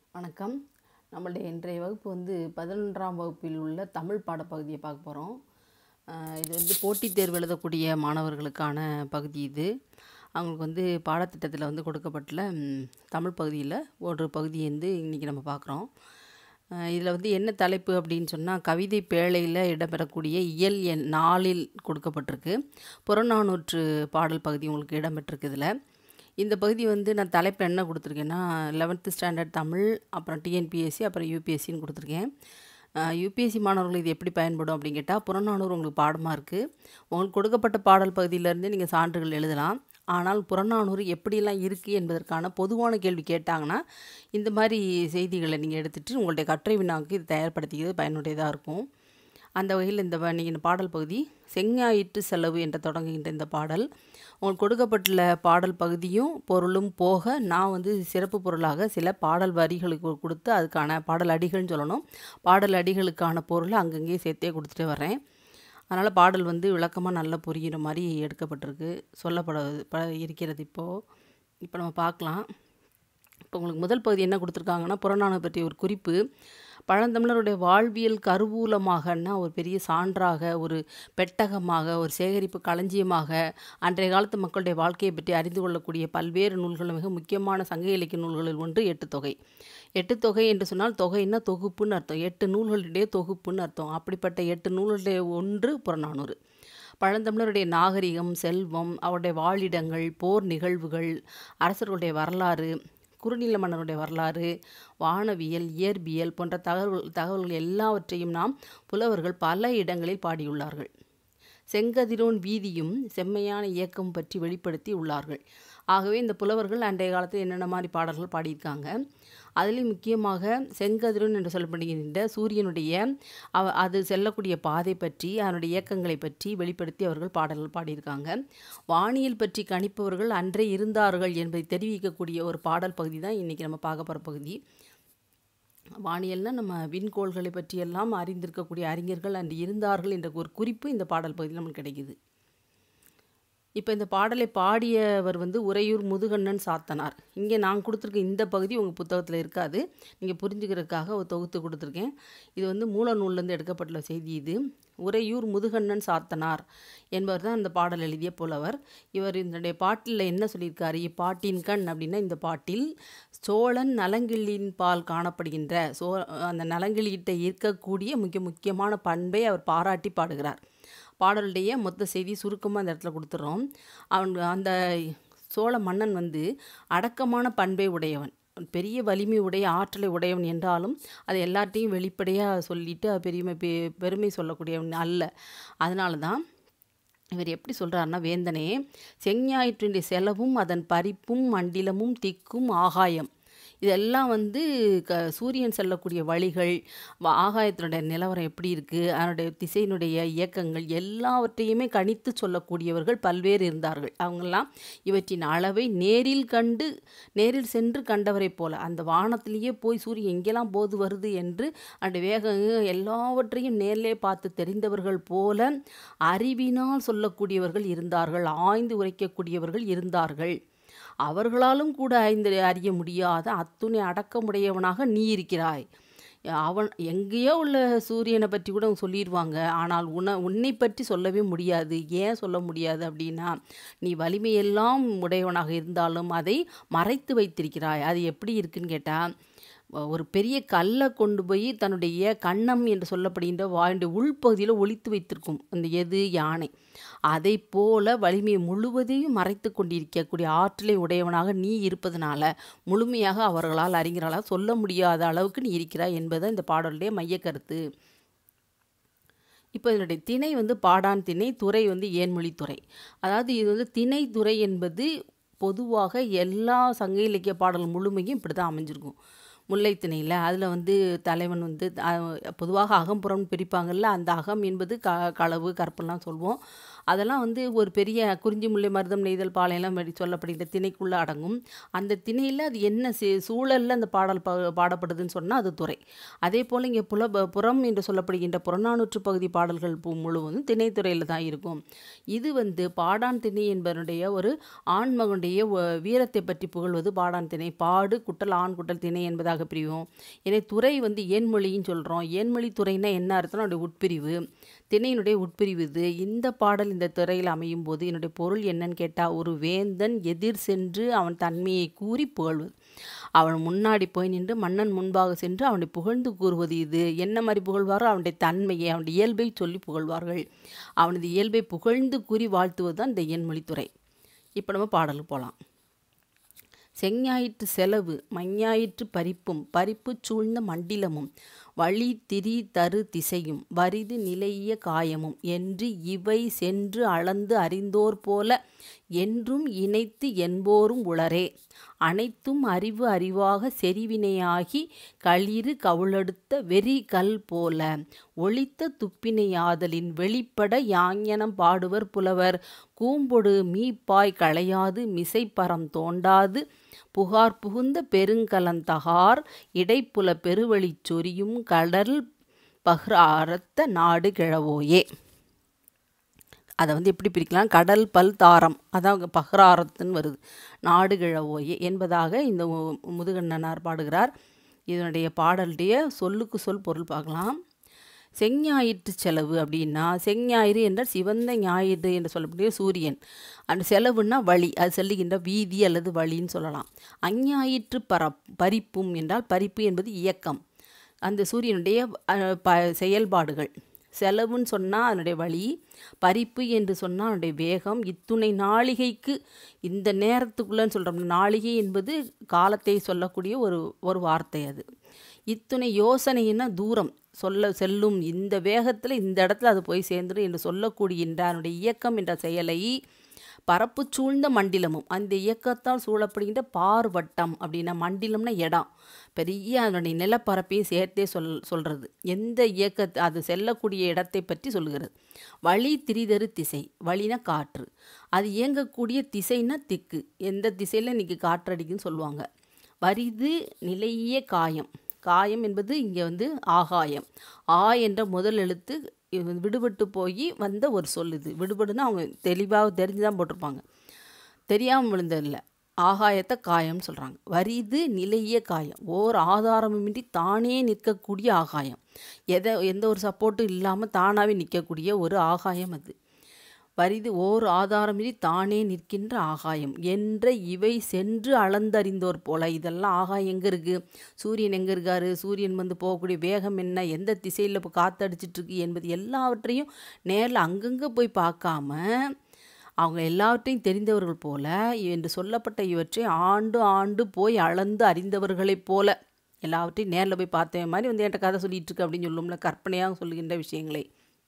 வணக்கம் நம்மளுடைய இன்றைய வகுப்பு வந்து பதினொன்றாம் வகுப்பில் உள்ள தமிழ் பாடப்பகுதியை பார்க்க போகிறோம் இது வந்து போட்டித் தேர்வு எழுதக்கூடிய மாணவர்களுக்கான பகுதி இது அவங்களுக்கு வந்து பாடத்திட்டத்தில் வந்து கொடுக்கப்பட்டுள்ள ம், தமிழ் பகுதியில் ஒரு பகுதி வந்து இன்றைக்கி நம்ம பார்க்குறோம் இதில் வந்து என்ன தலைப்பு அப்படின்னு சொன்னால் கவிதை பேழையில் இடம்பெறக்கூடிய இயல் எண் நாலில் கொடுக்கப்பட்டிருக்கு புறநானூற்று பாடல் பகுதி உங்களுக்கு இடம்பெற்றிருக்கு இதில் இந்த பகுதி வந்து நான் தலைப்பில் என்ன கொடுத்துருக்கேன்னா லெவன்த்து ஸ்டாண்டர்ட் தமிழ் அப்புறம் டிஎன்பிஎஸ்சி அப்புறம் யூபிஎஸ்சின்னு கொடுத்துருக்கேன் யூபிஎஸ்சி மாணவர்கள் இது எப்படி பயன்படும் அப்படின்னு கேட்டால் புறநானூறு உங்களுக்கு பாடமாக இருக்குது உங்களுக்கு கொடுக்கப்பட்ட பாடல் பகுதியிலேருந்தே நீங்கள் சான்றுகள் எழுதலாம் ஆனால் புறநானூறு எப்படியெல்லாம் இருக்குது என்பதற்கான பொதுவான கேள்வி கேட்டாங்கன்னா இந்த மாதிரி செய்திகளை நீங்கள் எடுத்துகிட்டு உங்களுடைய கட்டுரை வினாவுக்கு இது தயார்படுத்திக்கிறது பயனுடையதாக இருக்கும் அந்த வகையில் இந்த வ- நீங்கள் இந்த பாடல் பகுதி செஞ்ஞாயிற்று செலவு என்று தொடங்குகின்ற இந்த பாடல் உங்களுக்கு கொடுக்கப்பட்டுள்ள பாடல் பகுதியும் பொருளும் போக நான் வந்து சிறப்பு பொருளாக சில பாடல் வரிகளுக்கு கொடுத்து அதுக்கான பாடல் அடிகள்னு சொல்லணும் பாடல் அடிகளுக்கான பொருளை அங்கங்கேயே சேர்த்தே கொடுத்துட்டே வரேன் அதனால் பாடல் வந்து விளக்கமாக நல்லா புரிகிற மாதிரி எடுக்கப்பட்டிருக்கு சொல்லப்பட ப இருக்கிறது இப்போது இப்போ நம்ம பார்க்கலாம் இப்போ உங்களுக்கு முதல் பகுதி என்ன கொடுத்துருக்காங்கன்னா புறநானூறு பற்றிய ஒரு குறிப்பு பழந்தமிழருடைய வாழ்வியல் கருவூலமாகன்னா ஒரு பெரிய சான்றாக ஒரு பெட்டகமாக ஒரு சேகரிப்பு களஞ்சியமாக அன்றைய காலத்து மக்களுடைய வாழ்க்கையை பற்றி அறிந்து கொள்ளக்கூடிய பல்வேறு நூல்கள் மிக முக்கியமான சங்க இலக்கிய நூல்களில் ஒன்று எட்டு தொகை எட்டு தொகை என்று சொன்னால் தொகைன்னா தொகுப்புன்னு அர்த்தம் எட்டு நூல்களுடைய தொகுப்புன்னு அர்த்தம் அப்படிப்பட்ட எட்டு நூல்களுடைய ஒன்று புறநானூறு பழந்தமிழருடைய நாகரிகம் செல்வம் அவருடைய வாழிடங்கள் போர் நிகழ்வுகள் அரசர்களுடைய வரலாறு குறுநில மன்னருடைய வரலாறு வானவியல் இயற்பியல் போன்ற தகவல் தகவல்கள் எல்லாவற்றையும் நாம் புலவர்கள் பல இடங்களில் பாடியுள்ளார்கள் செங்கதிரோன் வீதியும் செம்மையான இயக்கம் பற்றி வெளிப்படுத்தி உள்ளார்கள் ஆகவே இந்த புலவர்கள் அன்றைய காலத்தில் என்னென்ன மாதிரி பாடல்கள் பாடியிருக்காங்க அதுலேயும் முக்கியமாக செங்கதிரோன் என்று சொல்லப்படுகின்ற சூரியனுடைய அவ அது செல்லக்கூடிய பாதை பற்றி அதனுடைய இயக்கங்களை பற்றி வெளிப்படுத்தி அவர்கள் பாடல்கள் பாடியிருக்காங்க வானியல் பற்றி கணிப்பவர்கள் அன்றே இருந்தார்கள் என்பதை தெரிவிக்கக்கூடிய ஒரு பாடல் பகுதி தான் இன்றைக்கி நம்ம பார்க்க போகிற பகுதி வானியல்னா நம்ம விண்கோள்களை பற்றியெல்லாம் அறிந்திருக்கக்கூடிய அறிஞர்கள் அன்று இருந்தார்கள் என்ற ஒரு குறிப்பு இந்த பாடல் பகுதியில் நமக்கு கிடைக்குது இப்போ இந்த பாடலை பாடியவர் வந்து உறையூர் முதுகண்ணன் சாத்தனார் இங்கே நான் கொடுத்துருக்க இந்த பகுதி உங்கள் புத்தகத்தில் இருக்காது நீங்கள் புரிஞ்சுக்கிறதுக்காக ஒரு தொகுத்து கொடுத்துருக்கேன் இது வந்து மூல நூல்லேருந்து எடுக்கப்பட்டுள்ள செய்தி இது உறையூர் முதுகண்ணன் சாத்தனார் என்பவர் தான் இந்த பாடல் எழுதிய புலவர் இவர் இதனுடைய பாட்டில் என்ன சொல்லியிருக்காரு இப்பாட்டின் கண் அப்படின்னா இந்த பாட்டில் சோழன் நலங்கிள்ளியின் பால் காணப்படுகின்ற சோ அந்த நலங்கிள்ளிகிட்ட இருக்கக்கூடிய முக்கிய முக்கியமான பண்பை அவர் பாராட்டி பாடுகிறார் பாடலுடைய மொத்த செய்தி சுருக்கமாக அந்த இடத்துல கொடுத்துட்றோம் அவன் அந்த சோழ மன்னன் வந்து அடக்கமான பண்பை உடையவன் பெரிய வலிமை உடைய ஆற்றலை உடையவன் என்றாலும் அதை எல்லார்ட்டையும் வெளிப்படையாக சொல்லிட்டு அது பெருமை பெ- பெருமை சொல்லக்கூடியவன் அல்ல அதனால தான் இவர் எப்படி சொல்கிறாருன்னா வேந்தனே செஞ்ஞாயிற்றினுடைய செலவும் அதன் பறிப்பும் மண்டிலமும் திக்கும் ஆகாயம் இதெல்லாம் வந்து க சூரியன் செல்லக்கூடிய வழிகள் வ- ஆகாயத்தினுடைய நிலவரம் எப்படி இருக்குது அதனுடைய திசையினுடைய இயக்கங்கள் எல்லாவற்றையுமே கணித்து சொல்லக்கூடியவர்கள் பல்வேறு இருந்தார்கள் அவங்கெல்லாம் இவற்றின் அளவை நேரில் கண்டு நேரில் சென்று கண்டவரைப் போல அந்த வானத்திலேயே போய் சூரியன் எங்கெல்லாம் போது வருது என்று அந்த வேகம் எல்லாவற்றையும் நேரிலே பார்த்து தெரிந்தவர்கள் போல அறிவினால் சொல்லக்கூடியவர்கள் இருந்தார்கள் ஆய்ந்து உரைக்கக்கூடியவர்கள் இருந்தார்கள் அவர்களாலும் கூட ஐந்து அறிய முடியாத அத்துணை அடக்கமுடையவனாக நீ இருக்கிறாய் அவன் எங்கேயோ உள்ள சூரியனை பற்றி கூட அவங்க சொல்லிடுவாங்க ஆனால் உன உன்னை பற்றி சொல்லவே முடியாது ஏன் சொல்ல முடியாது அப்படின்னா நீ வலிமையெல்லாம் உடையவனாக இருந்தாலும் அதை மறைத்து வைத்திருக்கிறாய் அது எப்படி இருக்குன்னு கேட்டால் ஒரு பெரிய கல்லை கொண்டு போய் தன்னுடைய கன்னம் என்று சொல்லப்படுகின்ற வாயுடைய உள்பகுதியில் ஒளித்து வைத்திருக்கும் அந்த எது யானை அதை போல வலிமையை முழுவதையும் மறைத்து கொண்டிருக்கக்கூடிய ஆற்றலை உடையவனாக நீ இருப்பதனால முழுமையாக அவர்களால் அறிஞர்களால் சொல்ல முடியாத அளவுக்கு நீ இருக்கிறாய் என்பது இந்த பாடலுடைய மையக்கருத்து இப்போ இதனுடைய திணை வந்து பாடான் திணை துறை வந்து ஏன்மொழித்துறை அதாவது இது வந்து திணை துறை என்பது பொதுவாக எல்லா சங்க இலக்கிய பாடல் முழுமையும் இப்படி தான் அமைஞ்சிருக்கும் முல்லைத்திணையில் அதில் வந்து தலைவன் வந்து அஹ், பொதுவாக அகம்புறம் பிரிப்பாங்கல்ல அந்த அகம் என்பது க களவு கற்பெல்லாம் சொல்லுவோம் அதெல்லாம் வந்து ஒரு பெரிய குறிஞ்சி முல்லை மருதம் நெய்தல் பாளையெல்லாம் அப்படி சொல்லப்படுகிற திணைக்குள்ளே அடங்கும் அந்த திணையில் அது என்ன சே- சூழல்ல அந்த பாடல் பா பாடப்படுதுன்னு சொன்னால் அது துறை அதே போல் இங்கே புல புறம் என்று சொல்லப்படுகின்ற புறநானூற்று பகுதி பாடல்கள் பு- முழுவதும் திணைத்துறையில் தான் இருக்கும் இது வந்து பாடான் திணை என்பதனுடைய ஒரு ஆண்மகனுடைய வ- வீரத்தை பற்றி புகழ்வது பாடான் திணை பாடு குட்டல் ஆண் குட்டல் திணை என்பதாக பிரிவோம் எனவே துறை வந்து ஏன்மொழின்னு சொல்கிறோம் ஏன்மொழி துறைனா என்ன அர்த்தம் அதனுடைய உட்பிரிவு திணையினுடைய உட்பிரிவு இது இந்த பாடல் இந்த துறையில் அமையும் போது என்னுடைய பொருள் என்னன்னு கேட்டால் ஒரு வேந்தன் எதிர் சென்று அவன் தன்மையை கூறி புகழ்வது அவன் முன்னாடி போய் நின்று மன்னன் முன்பாக சென்று அவனை புகழ்ந்து கூறுவது இது என்ன மாதிரி புகழ்வாரோ அவனுடைய தன்மையை அவனுடைய இயல்பை சொல்லி புகழ்வார்கள் அவனது இயல்பை புகழ்ந்து கூறி வாழ்த்துவது தான் இந்த எண்மொழித்துறை இப்போ நம்ம பாடலுக்கு போகலாம் செஞ்ஞாயிற்று செலவு மஞ்ஞாயிற்று பறிப்பும் பறிப்பு சூழ்ந்த மண்டிலமும் வழி திரி தரு திசையும் வரிது நிலைய காயமும் என்று இவை சென்று அளந்து அறிந்தோர் போல என்றும் இணைத்து என்போரும் உளரே அனைத்தும் அறிவு அறிவாக செறிவினையாகி களிறு கவுளெடுத்த வெறி கல் போல ஒளித்த துப்பினையாதலின் வெளிப்பட யாஞனம் பாடுவர் புலவர் கூம்பொடு மீப்பாய் களையாது மிசைப்பறம் தோண்டாது புகார் புகுந்த பெருங்கலந்தகார் இடைப்புல பெருவழிச் சொரியும் கடல் பஹ்ராரத்த நாடு கிழவோயே அதை வந்து எப்படி பிரிக்கலாம் கடல் பல் தாரம் அதான் பஹ்ராரத்துன்னு வருது நாடு கிழவோயே என்பதாக இந்த மு- முதுகண்ணனார் பாடுகிறார் இதனுடைய பாடலுடைய சொல்லுக்கு சொல் பொருள் பார்க்கலாம் செஞ்ஞாயிற்று செலவு அப்படின்னா செஞ்ஞாயிறு என்றால் சிவந்த ஞாயிறு என்று சொல்லக்கூடிய சூரியன் அந்த செலவுன்னா வழி அது செல்லுகின்ற வீதி அல்லது வழின்னு சொல்லலாம் அஞ்ஞாயிற்று பர பறிப்பும் என்றால் பறிப்பு என்பது இயக்கம் அந்த சூரியனுடைய அஹ், ப செயல்பாடுகள் செலவுன்னு சொன்னால் அதனுடைய வழி பறிப்பு என்று சொன்னால் அதனுடைய வேகம் இத்துணை நாளிகைக்கு இந்த நேரத்துக்குள்ளன்னு சொல்கிறோம் நாளிகை என்பது காலத்தை சொல்லக்கூடிய ஒரு ஒரு வார்த்தை அது இத்துணை யோசனைன்னா தூரம் சொல்ல செல்லும் இந்த வேகத்தில் இந்த இடத்துல அது போய் சேர்ந்துடும் என்று சொல்லக்கூடியன்ற அதனுடைய இயக்கம் என்ற செயலை பரப்பு சூழ்ந்த மண்டிலமும் அந்த இயக்கத்தால் சூழப்படுகின்ற பார்வட்டம் அப்படின்னா மண்டிலம்னா இடம் பெரிய அதனுடைய நிலப்பரப்பையும் சேர்த்தே சொல் சொல்கிறது எந்த இயக்கத்தை அது செல்லக்கூடிய இடத்தை பற்றி சொல்லுகிறது வழி திரிதரு திசை வழினா காற்று அது இயங்கக்கூடிய திசைனா திக்கு எந்த திசையில் இன்றைக்கி காற்றடிக்குன்னு சொல்லுவாங்க வரிது நிலைய காயம் காயம் என்பது இங்கே வந்து ஆகாயம் ஆ என்ற முதல் எழுத்து இது விடுபட்டு போய் வந்த ஒரு சொல் இது விடுபடுன்னா அவங்க தெளிவாக தெரிஞ்சு தான் போட்டிருப்பாங்க தெரியாமல் விழுந்ததில்ல ஆகாயத்தை காயம்னு சொல்கிறாங்க வரிது நிலைய காயம் ஓர் ஆதாரமின்றி தானே நிற்கக்கூடிய ஆகாயம் எதை எந்த ஒரு சப்போர்ட்டும் இல்லாமல் தானாகவே நிற்கக்கூடிய ஒரு ஆகாயம் அது வரிது ஓர் ஆதாரமின்றி தானே நிற்கின்ற ஆகாயம் என்ற இவை சென்று அளந்தறிந்தோர் போல இதெல்லாம் ஆகாயம் எங்கே இருக்குது சூரியன் எங்கே இருக்காரு சூரியன் வந்து போகக்கூடிய வேகம் என்ன எந்த திசையில் இப்போ காத்தடிச்சிட்டு இருக்கு என்பது எல்லாவற்றையும் நேரில் அங்கங்கே போய் பார்க்காம அவங்க எல்லாவற்றையும் தெரிந்தவர்கள் போல என்று சொல்லப்பட்ட இவற்றை ஆண்டு ஆண்டு போய் அளந்து அறிந்தவர்களைப் போல எல்லாவற்றையும் நேரில் போய் பார்த்தேன் மாதிரி வந்து என்கிட்ட கதை சொல்லிட்டு இருக்கு அப்படின்னு சொல்லும்ல கற்பனையாக சொல்லுகின்ற விஷயங்களை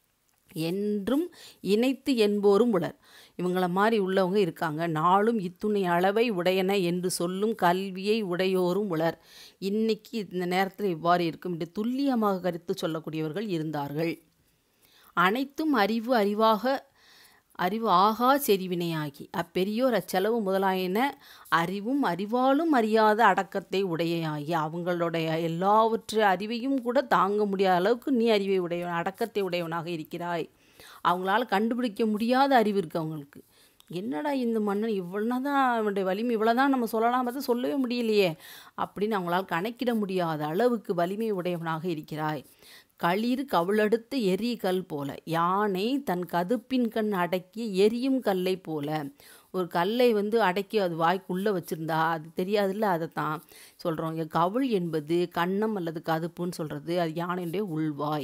என்றும் இணைத்து என்போரும் உளர் இவங்கள மாதிரி உள்ளவங்க இருக்காங்க நாளும் இத்துணை அளவை உடையன என்று சொல்லும் கல்வியை உடையோரும் உளர் இன்னைக்கு இந்த நேரத்தில் இவ்வாறு இருக்கும் என்று துல்லியமாக கருத்து சொல்லக்கூடியவர்கள் இருந்தார்கள் அனைத்தும் அறிவு அறிவாக அறிவு ஆகா செறிவினையாகி அப்பெரியோர் அச்செலவு முதலாயின அறிவும் அறிவாலும் அறியாத அடக்கத்தை உடையாகி அவங்களுடைய எல்லாவற்றை அறிவையும் கூட தாங்க முடியாத அளவுக்கு நீ அறிவை உடையவன் அடக்கத்தை உடையவனாக இருக்கிறாய் அவங்களால கண்டுபிடிக்க முடியாத அறிவு இருக்குது அவங்களுக்கு என்னடா இந்த மன்னன் இவ்வளோதான் அவனுடைய வலிமை இவ்வளோதான் நம்ம சொல்லலாம் பார்த்து சொல்லவே முடியலையே அப்படின்னு அவங்களால் கணக்கிட முடியாத அளவுக்கு வலிமை உடையவனாக இருக்கிறாய் களிறு கவிழடுத்த எரி கல் போல யானை தன் கதுப்பின் கண் அடக்கி எரியும் கல்லை போல ஒரு கல்லை வந்து அடக்கி அது வாய்க்குள்ளே வச்சுருந்தா அது தெரியாதுல்ல அதை தான் சொல்கிறோம் இங்க கவுள் என்பது கன்னம் அல்லது கதுப்புன்னு சொல்கிறது அது யானையுடைய உள்வாய்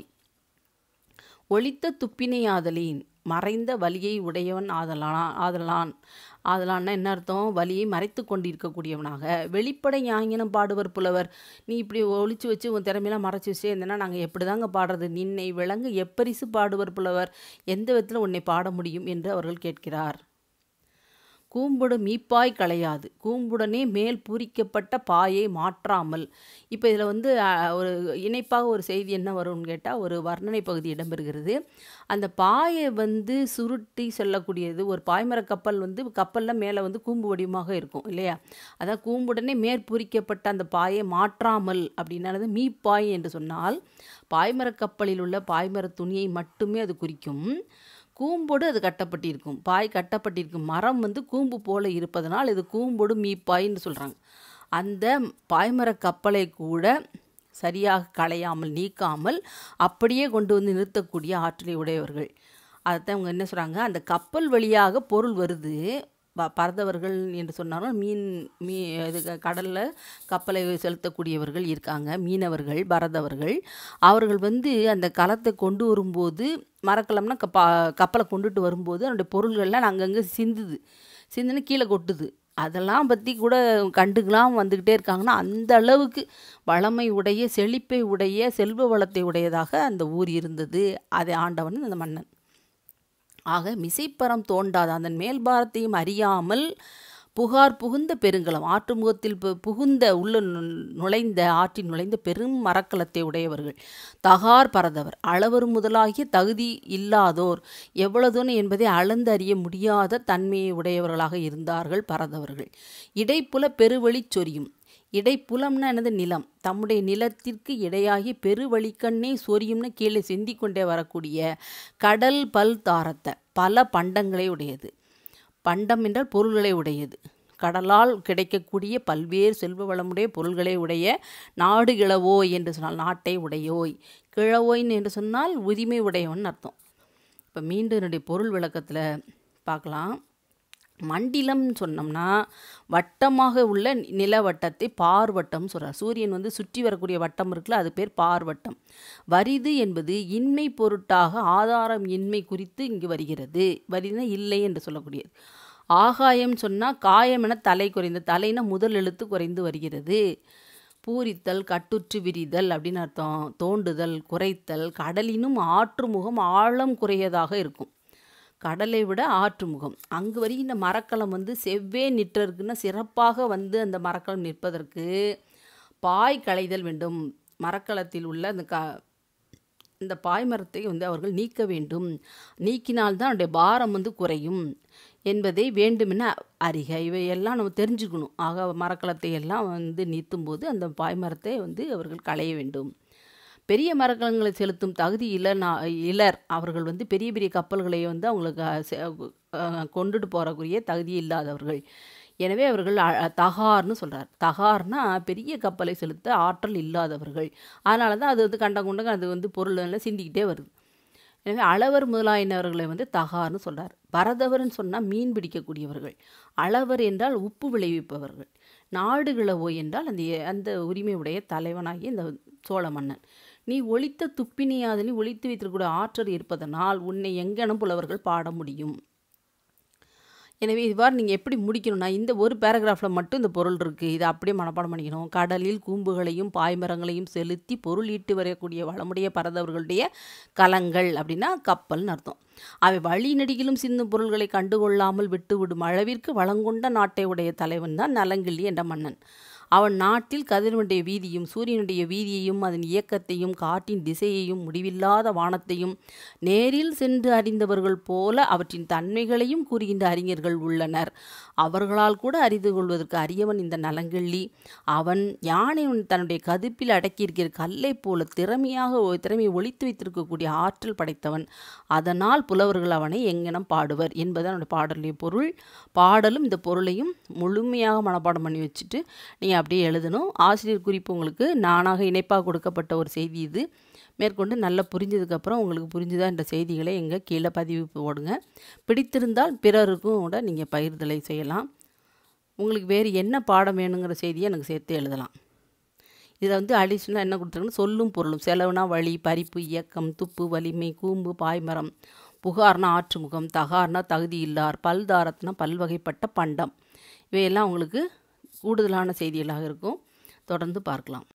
ஒளித்த துப்பினையாதலின் மறைந்த வலியை உடையவன் ஆதலான் ஆதலான் ஆதலான்னா என்ன அர்த்தம் வலியை மறைத்து கொண்டிருக்கக்கூடியவனாக வெளிப்படை ஞாயினம் பாடுவர் புலவர் நீ இப்படி ஒளிச்சு வச்சு உன் திறமையெல்லாம் மறைச்சி வச்சே இருந்தேன்னா நாங்கள் எப்படி தாங்க பாடுறது நின்னை விளங்க எப்பரிசு பாடுவர் புலவர் எந்த விதத்தில் உன்னை பாட முடியும் என்று அவர்கள் கேட்கிறார் கூம்புடு மீப்பாய் களையாது கூம்புடனே மேல் பூரிக்கப்பட்ட பாயை மாற்றாமல் இப்போ இதில் வந்து அஹ், ஒரு இணைப்பாக ஒரு செய்தி என்ன வரும்னு கேட்டால் ஒரு வர்ணனை பகுதி இடம்பெறுகிறது அந்த பாயை வந்து சுருட்டி செல்லக்கூடியது ஒரு பாய்மர கப்பல் வந்து கப்பலில் மேலே வந்து கூம்பு வடிவமாக இருக்கும் இல்லையா அதான் கூம்புடனே மேற்பூரிக்கப்பட்ட அந்த பாயை மாற்றாமல் அப்படின்னானது மீப்பாய் என்று சொன்னால் பாய்மர கப்பலில் உள்ள பாய்மர துணியை மட்டுமே அது குறிக்கும் கூம்போடு அது கட்டப்பட்டிருக்கும் பாய் கட்டப்பட்டிருக்கும் மரம் வந்து கூம்பு போல இருப்பதனால் இது கூம்போடு மீப்பாய்ன்னு சொல்கிறாங்க அந்த பாய்மர கப்பலை கூட சரியாக களையாமல் நீக்காமல் அப்படியே கொண்டு வந்து நிறுத்தக்கூடிய ஆற்றலை உடையவர்கள் அதைத்தான் அவங்க என்ன சொல்கிறாங்க அந்த கப்பல் வழியாக பொருள் வருது ப- பறந்தவர்கள் என்று சொன்னாலும் மீன் மீ இது கடலில் கப்பலை செலுத்தக்கூடியவர்கள் இருக்காங்க மீனவர்கள் பரதவர்கள் அவர்கள் வந்து அந்த களத்தை கொண்டு வரும்போது மரக்கலம்னா கப்ப கப்பலை கொண்டுட்டு வரும்போது அதனுடைய பொருள்கள்லாம் அங்கங்கே சிந்துது சிந்துன்னு கீழே கொட்டுது அதெல்லாம் பற்றி கூட கண்டுக்கலாம் வந்துக்கிட்டே இருக்காங்கன்னா அந்த அளவுக்கு வளமை உடைய செழிப்பை உடைய செல்வ வளத்தை உடையதாக அந்த ஊர் இருந்தது அதை ஆண்டவன் அந்த மன்னன் ஆக மிசைப்பறம் தோண்டாத அந்த மேல்பாரத்தையும் அறியாமல் புகார் புகுந்த பெருங்கலம் ஆற்று முகத்தில் பு- புகுந்த உள்ள நு- நுழைந்த ஆற்றில் நுழைந்த பெரும் மரக்கலத்தை உடையவர்கள் தகார் பரதவர் அளவர் முதலாகிய தகுதி இல்லாதோர் எவ்வளவுன்னு என்பதை அளந்து அறிய முடியாத தன்மையை உடையவர்களாக இருந்தார்கள் பரதவர்கள் இடைப்புல பெருவழிச் சொரியும் இடைப்புலம்னா என்னது நிலம் தம்முடைய நிலத்திற்கு இடையாகி பெருவழிக்கண்ணே சொரியும்னு கீழே சிந்திக் கொண்டே வரக்கூடிய கடல் பல் தாரத்தை பல பண்டங்களை உடையது பண்டம் என்றால் பொருள்களை உடையது கடலால் கிடைக்கக்கூடிய பல்வேறு செல்வ வளமுடைய பொருள்களை உடைய நாடு கிழவோய் என்று சொன்னால் நாட்டை உடையோய் கிழவோய்ன்னு என்று சொன்னால் உரிமை உடையவன் அர்த்தம் இப்போ மீண்டும் என்னுடைய பொருள் விளக்கத்தில் பார்க்கலாம் மண்டிலம்னு சொன்னோம்னா வட்டமாக உள்ள நிலவட்டத்தை பார்வட்டம் சொல்கிறார் சூரியன் வந்து சுற்றி வரக்கூடிய வட்டம் இருக்குல்ல அது பேர் பார்வட்டம் வரிது என்பது இன்மை பொருட்டாக ஆதாரம் இன்மை குறித்து இங்கு வருகிறது வரிதுனா இல்லை என்று சொல்லக்கூடியது ஆகாயம் சொன்னால் காயம் என தலை குறைந்த தலைனா முதல் எழுத்து குறைந்து வருகிறது பூரித்தல் கட்டுற்று விரிதல் அப்படின்னு அர்த்தம் தோண்டுதல் குறைத்தல் கடலினும் ஆற்று முகம் ஆழம் குறையதாக இருக்கும் கடலை விட ஆற்று முகம் அங்கு வரை இந்த மரக்கலம் வந்து செவ்வே நிற்றருக்குன்னா சிறப்பாக வந்து அந்த மரக்கலம் நிற்பதற்கு பாய் களைதல் வேண்டும் மரக்கலத்தில் உள்ள அந்த க இந்த பாய்மரத்தை வந்து அவர்கள் நீக்க வேண்டும் நீக்கினால்தான் அவருடைய பாரம் வந்து குறையும் என்பதை வேண்டுமென அறிக இவையெல்லாம் நம்ம தெரிஞ்சுக்கணும் ஆக மரக்கலத்தை எல்லாம் வந்து நீத்தும்போது அந்த பாய்மரத்தை வந்து அவர்கள் களைய வேண்டும் பெரிய மரக்கலங்களை செலுத்தும் தகுதி இளனா இளர் அவர்கள் வந்து பெரிய பெரிய கப்பல்களை வந்து அவங்களுக்கு அஹ், செ- அஹ், கொண்டுட்டு போகக்கூடிய தகுதி இல்லாதவர்கள் எனவே அவர்கள் அ- அ- தகார்னு சொல்கிறார் தகார்னா பெரிய கப்பலை செலுத்த ஆற்றல் இல்லாதவர்கள் அதனால தான் அது வந்து கண்டம் குண்டங்க அது வந்து பொருள் எல்லாம் சிந்திக்கிட்டே வருது எனவே அளவர் முதலாயினவர்களை வந்து தகார்னு சொல்றார் பரதவர்னு சொன்னால் மீன் பிடிக்கக்கூடியவர்கள் அளவர் என்றால் உப்பு விளைவிப்பவர்கள் நாடுகளவோ என்றால் அந்த அந்த உரிமை உடைய தலைவனாகிய இந்த சோழ மன்னன் நீ ஒளித்த துப்பினியாதனி ஒளித்து வைத்திருக்கக்கூடிய ஆற்றல் இருப்பதனால் உன்னை எங்கெனும் புலவர்கள் பாட முடியும் எனவே இவ்வாறு நீங்கள் எப்படி முடிக்கணும்னா இந்த ஒரு பேராகிராஃபில் மட்டும் இந்த பொருள் இருக்குது இதை அப்படியே மனப்பாடம் பண்ணிக்கணும் கடலில் கூம்புகளையும் பாய்மரங்களையும் செலுத்தி பொருள் ஈட்டு வரக்கூடிய வளமுடைய பரதவர்களுடைய கலங்கள் அப்படின்னா கப்பல்னு அர்த்தம் அவை வழி நெடுகிலும் சிந்தும் பொருள்களை கண்டுகொள்ளாமல் விட்டுவிடும் அளவிற்கு வளங்கொண்ட நாட்டை உடைய தலைவன் தான் நலங்கிள்ளி என்ற மன்னன் அவன் நாட்டில் கதிரவனுடைய வீதியும் சூரியனுடைய வீதியையும் அதன் இயக்கத்தையும் காற்றின் திசையையும் முடிவில்லாத வானத்தையும் நேரில் சென்று அறிந்தவர்கள் போல அவற்றின் தன்மைகளையும் கூறுகின்ற அறிஞர்கள் உள்ளனர் அவர்களால் கூட அறிந்து கொள்வதற்கு அரியவன் இந்த நலங்கிள்ளி அவன் யானை தன்னுடைய கதுப்பில் அடக்கியிருக்கிற கல்லை போல திறமையாக ஒ- திறமையை ஒளித்து வைத்திருக்கக்கூடிய ஆற்றல் படைத்தவன் அதனால் புலவர்கள் அவனை எங்கனம் பாடுவர் என்பது அவனுடைய பாடலுடைய பொருள் பாடலும் இந்த பொருளையும் முழுமையாக மனப்பாடம் பண்ணி வச்சுட்டு நீங்கள் அப்படியே எழுதணும் ஆசிரியர் குறிப்பு உங்களுக்கு நானாக இணைப்பாக கொடுக்கப்பட்ட ஒரு செய்தி இது மேற்கொண்டு நல்லா புரிஞ்சதுக்கப்புறம் உங்களுக்கு புரிஞ்சுதா என்ற செய்திகளை எங்கள் கீழே பதிவு போடுங்க பிடித்திருந்தால் பிறருக்கும் கூட நீங்கள் பகிர்தலை செய்யலாம் உங்களுக்கு வேறு என்ன பாடம் வேணுங்கிற செய்தியை எனக்கு சேர்த்து எழுதலாம் இதில் வந்து அடிஷ்னலாக என்ன கொடுத்துருக்குன்னு சொல்லும் பொருளும் செலவுனா வழி பறிப்பு இயக்கம் துப்பு வலிமை கூம்பு பாய்மரம் புகார்னா ஆற்றுமுகம் தகார்னா தகுதி இல்லார் பல்தாரத்னா பல்வகைப்பட்ட பண்டம் இவையெல்லாம் உங்களுக்கு கூடுதலான செய்திகளாக இருக்கும் தொடர்ந்து பார்க்கலாம்